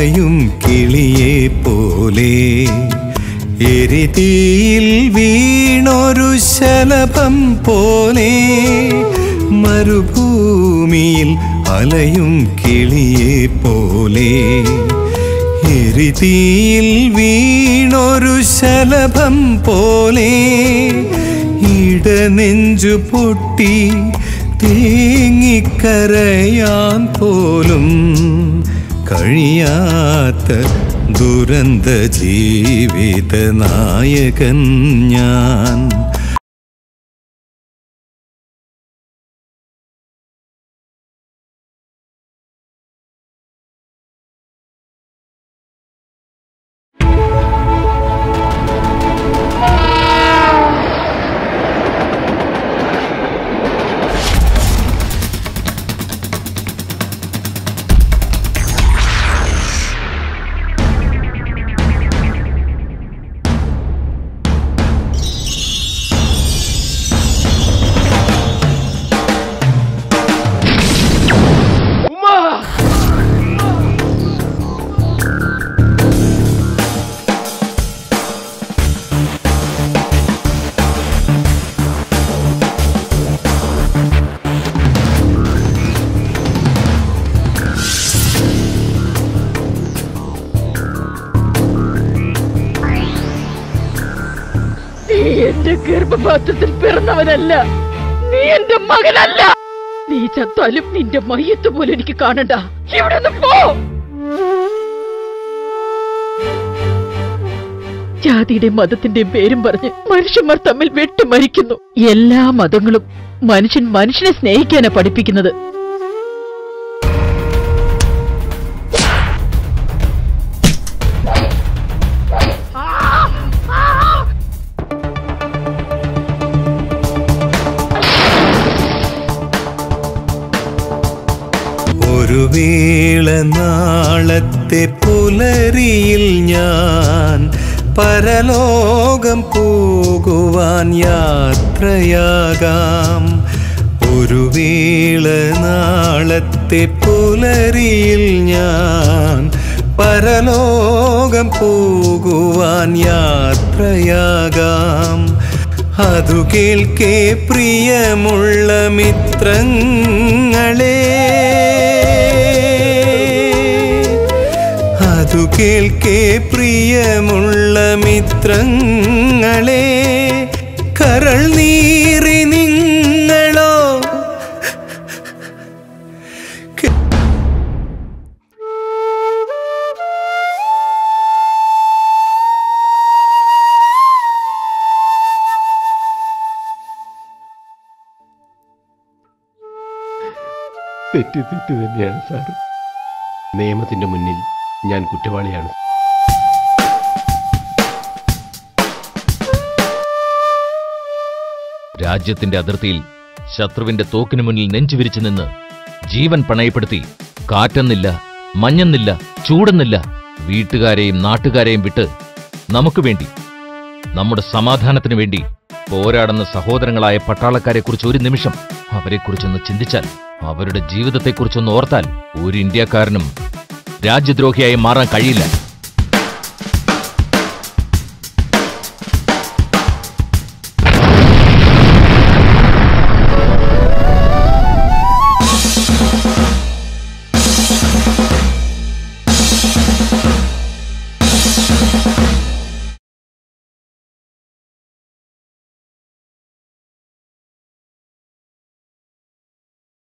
അലയും കിളിയെ പോലെ എരിതീയിൽ വീണൊരു ശലഭം പോലെ മരുഭൂമിയിൽ അലയും കിളിയെ പോലെ എരിതീയിൽ വീണൊരു ശലഭം പോലെ ഇടനെഞ്ചു പൊട്ടി തേങ്ങിക്കരയാൻ പോലും കഴിയാത്ത ദുരന്ത ജീവിത നായകൻ ഞാൻ നീ എന്റെ ഗർഭപാത്രത്തിൽ പിറന്നവനല്ല നീ എന്റെ മകനല്ല നീ ചത്താലും നിന്റെ മയ്യത്ത് പോലും എനിക്ക് കാണണ്ട ഇവിടെ നിന്ന് പോ ജാതിയുടെ മതത്തിന്റെയും പേരും പറഞ്ഞ് മനുഷ്യന്മാർ തമ്മിൽ വെട്ടിമരിക്കുന്നു എല്ലാ മതങ്ങളും മനുഷ്യൻ മനുഷ്യനെ സ്നേഹിക്കാനാ പഠിപ്പിക്കുന്നത് ഒരു വേള നാളത്തെ പുലരിയിൽ ഞാൻ പരലോകം പോകുവാൻ യാത്രയാകാം ഒരു വേള നാളത്തെ പുലരിയിൽ ഞാൻ പരലോകം പോകുവാൻ യാത്രയാകാം അതു കേൾക്കേ പ്രിയമുള്ള മിത്രങ്ങളെ അതു കേൾക്കേ പ്രിയമുള്ള മിത്രങ്ങളെ കരൾ നീറി നിങ്ങളോ തെറ്റ് തെറ്റ് തന്നെയാണ് സാർ നിയമത്തിന്റെ മുന്നിൽ ഞാൻ കുറ്റവാളിയാണ് രാജ്യത്തിന്റെ അതിർത്തിയിൽ ശത്രുവിന്റെ തോക്കിനു മുന്നിൽ നെഞ്ചുവിരിച്ചു നിന്ന് ജീവൻ പണയപ്പെടുത്തി കാറ്റെന്നില്ല മഞ്ഞെന്നില്ല ചൂടെന്നില്ല വീട്ടുകാരെയും നാട്ടുകാരെയും വിട്ട് നമുക്ക് വേണ്ടി നമ്മുടെ സമാധാനത്തിനു വേണ്ടി പോരാടുന്ന സഹോദരങ്ങളായ പട്ടാളക്കാരെക്കുറിച്ച് ഒരു നിമിഷം അവരെക്കുറിച്ചൊന്ന് ചിന്തിച്ചാൽ അവരുടെ ജീവിതത്തെക്കുറിച്ചൊന്ന് ഓർത്താൽ ഒരു ഇന്ത്യക്കാരനും രാജ്യദ്രോഹിയായി മാറാൻ കഴിയില്ല